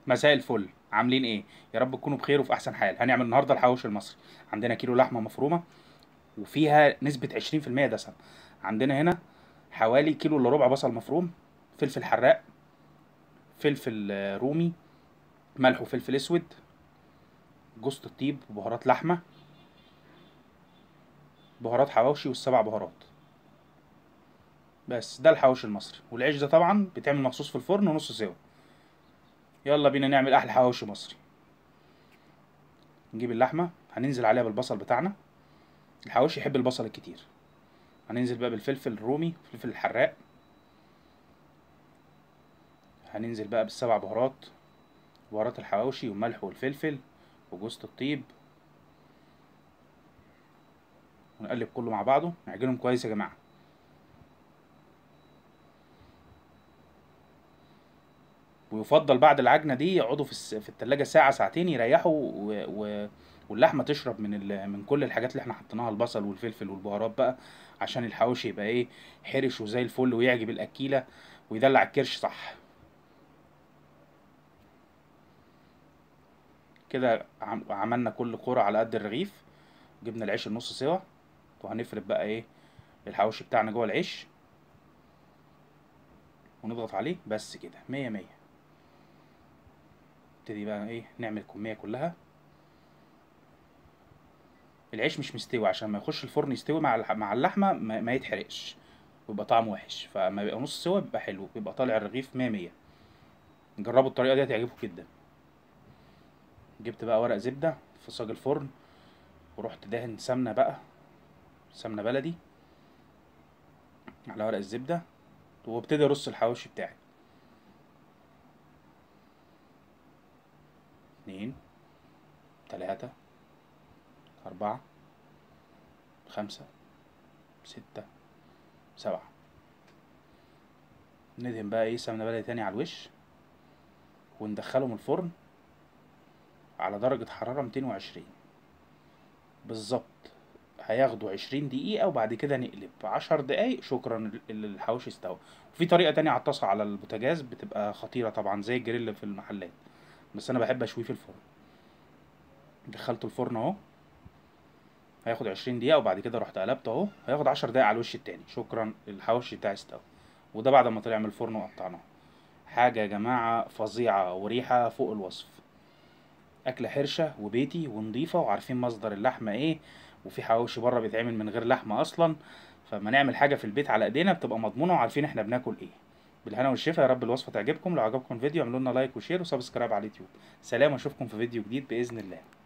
مساء الفل عاملين ايه يا رب تكونوا بخير وفي احسن حال هنعمل النهارده الحواوشي المصري عندنا كيلو لحمه مفرومه وفيها نسبه 20% دسم عندنا هنا حوالي كيلو الا ربع بصل مفروم فلفل حراق فلفل آه، رومي ملح وفلفل اسود جوز الطيب وبهارات لحمه بهارات حواوشي والسبع بهارات بس ده الحواوشي المصري والعيش ده طبعا بيتعمل مخصوص في الفرن ونص سوا يلا بينا نعمل احلى حواوشي مصري نجيب اللحمه هننزل عليها بالبصل بتاعنا الحواوشي يحب البصل الكتير هننزل بقى بالفلفل الرومي الفلفل الحراق هننزل بقى بالسبع بهارات بهارات الحواوشي والملح والفلفل وجوز الطيب ونقلب كله مع بعضه نعجنهم كويس يا جماعه ويفضل بعد العجنه دي يقعدوا في الس- في التلاجة ساعه ساعتين يريحوا و... و... واللحمه تشرب من ال... من كل الحاجات اللي احنا حطيناها البصل والفلفل والبهارات بقى عشان الحواوشي يبقى ايه حرش وزي الفل ويعجب الاكيله ويدلع الكرش صح كده عم... عملنا كل كرة على قد الرغيف جبنا العيش النص سوا وهنفرد بقى ايه الحواوشي بتاعنا جوه العيش ونضغط عليه بس كده مية مية نبتدي بقى ايه نعمل الكمية كلها العيش مش مستوي عشان ما يخش الفرن يستوي مع الح- مع اللحمة ما, ما يتحرقش ويبقى طعمه وحش فما يبقى نص سوا بيبقى حلو بيبقى طالع الرغيف مية مية جربوا الطريقة دي هتعجبكم جدا جبت بقى ورق زبدة في صاج الفرن ورحت دهن سمنة بقى سمنة بلدي على ورق الزبدة وابتدي ارص الحواوشي بتاعي اتنين تلاتة أربعة خمسة ستة سبعة ندهن بقى ايه سمنة بلدي تاني على الوش وندخلهم الفرن على درجة حرارة ميتين وعشرين بالظبط هياخدوا عشرين دقيقة وبعد كده نقلب عشر دقايق شكرا ال- الحواوشي استوى وفي طريقة تانية على الطاسة على البوتاجاز بتبقى خطيرة طبعا زي الجريل في المحلات بس أنا بحب أشويه في الفرن دخلته الفرن أهو هياخد عشرين دقيقة وبعد كده رحت قلبته أهو هياخد عشر دقايق على الوش التاني شكرا الحواوشي بتاعي استوى وده بعد ما طلع من الفرن وقطعناه حاجة يا جماعة فظيعة وريحة فوق الوصف أكلة حرشة وبيتي ونضيفة وعارفين مصدر اللحمة إيه وفي حواوشي بره بيتعمل من غير لحمة أصلا فما نعمل حاجة في البيت على إيدينا بتبقى مضمونة وعارفين إحنا بناكل إيه بالهنا والشفا يا رب الوصفة تعجبكم لو عجبكم الفيديو اعملوا لنا لايك وشير وسبسكرايب على اليوتيوب سلام واشوفكم في فيديو جديد بإذن الله